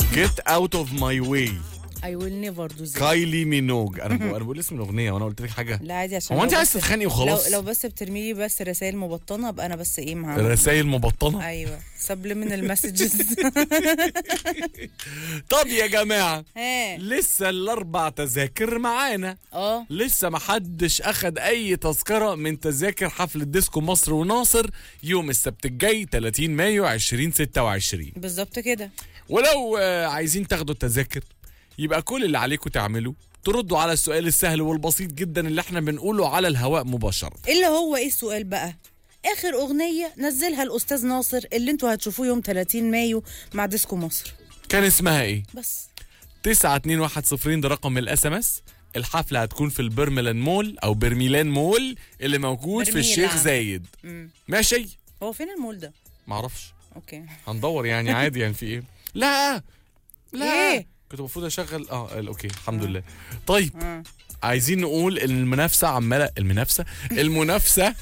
جيت اوت اوف ماي واي I will never do that كايلي مينوج انا بقول انا بقول اسم الاغنيه وانا قلت لك حاجه لا عادي عشان هو انت لو عايز بس- تتخانقي وخلاص لو لو بس بترمي لي بس رسائل مبطنه ابقى انا بس ايه مع رسائل مبطنه ايوه subliminal messages طب يا جماعه ها لسه الاربع تذاكر معانا اه لسه ما حدش اخد اي تذكره من تذاكر حفله ديسكو مصر وناصر يوم السبت الجاي 30 مايو 2026 بالظبط كده ولو آه، عايزين تاخدوا التذاكر يبقى كل اللي عليكم تعملوا تردوا على السؤال السهل والبسيط جدا اللي احنا بنقوله على الهواء مباشرة اللي هو ايه السؤال بقى اخر اغنيه نزلها الاستاذ ناصر اللي انتوا هتشوفوه يوم 30 مايو مع ديسكو مصر كان اسمها ايه بس 921 ده رقم الاس ام اس الحفلة هتكون في البرميلان مول او برميلان مول اللي موجود في برميلان. الشيخ زايد مم. ماشي هو فين المول ده معرفش اوكي هندور يعني عادي يعني في ايه لا لا إيه؟ كنت المفروض اشغل اه ال- اوكي الحمد لله طيب آه. عايزين نقول ان المنافسه عماله المنافسه المنافسه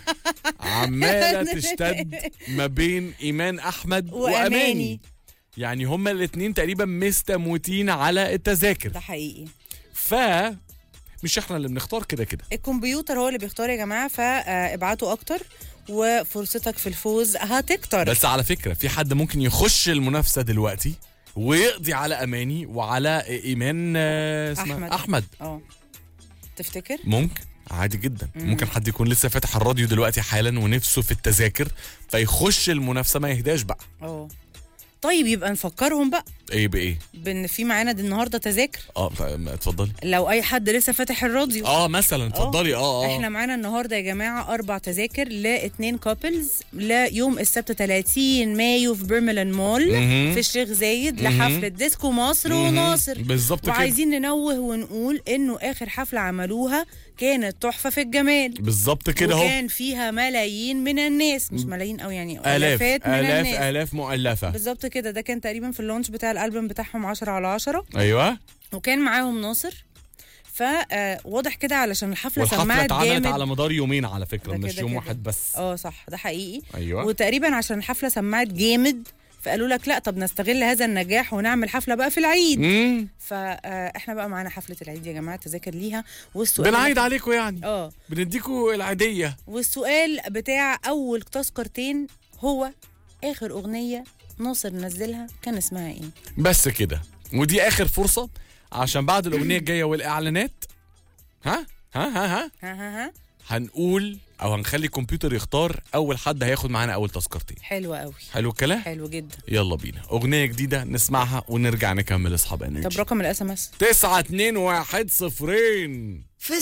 عماله تشتد ما بين ايمان احمد وأماني. واماني يعني هما الاثنين تقريبا مستموتين على التذاكر ده حقيقي ف مش احنا اللي بنختار كده كده الكمبيوتر هو اللي بيختار يا جماعه فابعتوا اكتر وفرصتك في الفوز هتكتر بس على فكره في حد ممكن يخش المنافسه دلوقتي ويقضي على اماني وعلى ايمان آه، اسمها أحمد. احمد اه تفتكر ممكن عادي جدا ممكن حد يكون لسه فاتح الراديو دلوقتي حالا ونفسه في التذاكر فيخش المنافسه ما يهداش بقى اه طيب يبقى نفكرهم بقى ايه بايه بان في معانا دي النهارده تذاكر اه طيب، اتفضلي لو اي حد لسه فاتح الراديو اه مثلا اتفضلي اه اه احنا معانا النهارده يا جماعه اربع تذاكر لاتنين كابلز ليوم السبت 30 مايو في بيرميلان مول مهم. في الشيخ زايد لحفله ديسكو مصر وناصر بالظبط كده وعايزين ننوه ونقول انه اخر حفله عملوها كانت تحفه في الجمال بالظبط كده اهو وكان فيها ملايين من الناس مش ملايين او يعني الاف الافات من الاف الناس الاف مؤلفه بالظبط كده ده كان تقريبا في اللونش بتاع الالبوم بتاعهم 10 على 10 ايوه وكان معاهم ناصر فواضح كده علشان الحفله والحفله سمعت اتعملت جامد على مدار يومين على فكره ده مش كده يوم كده. واحد بس اه صح ده حقيقي ايوه وتقريبا عشان الحفله سمعت جامد فقالوا لك لا طب نستغل هذا النجاح ونعمل حفله بقى في العيد امم فاحنا بقى معانا حفله العيد يا جماعه تذاكر ليها والسؤال بنعيد عليكم يعني اه بنديكوا العاديه والسؤال بتاع اول تذكرتين هو اخر اغنيه ناصر نزلها كان اسمها ايه بس كده ودي اخر فرصه عشان بعد الاغنيه الجايه والاعلانات ها ها ها ها ها ها ها هنقول او هنخلي الكمبيوتر يختار اول حد هياخد معانا اول تذكرتين حلوه قوي حلو الكلام حلو جدا يلا بينا اغنيه جديده نسمعها ونرجع نكمل اصحاب طب انرجي رقم الاس ام اس 9 2 1 صفرين في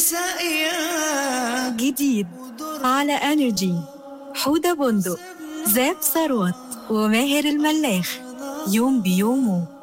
ساقية جديد على انرجي حودة بندق زاب ثروت وماهر الملاح يوم بيومه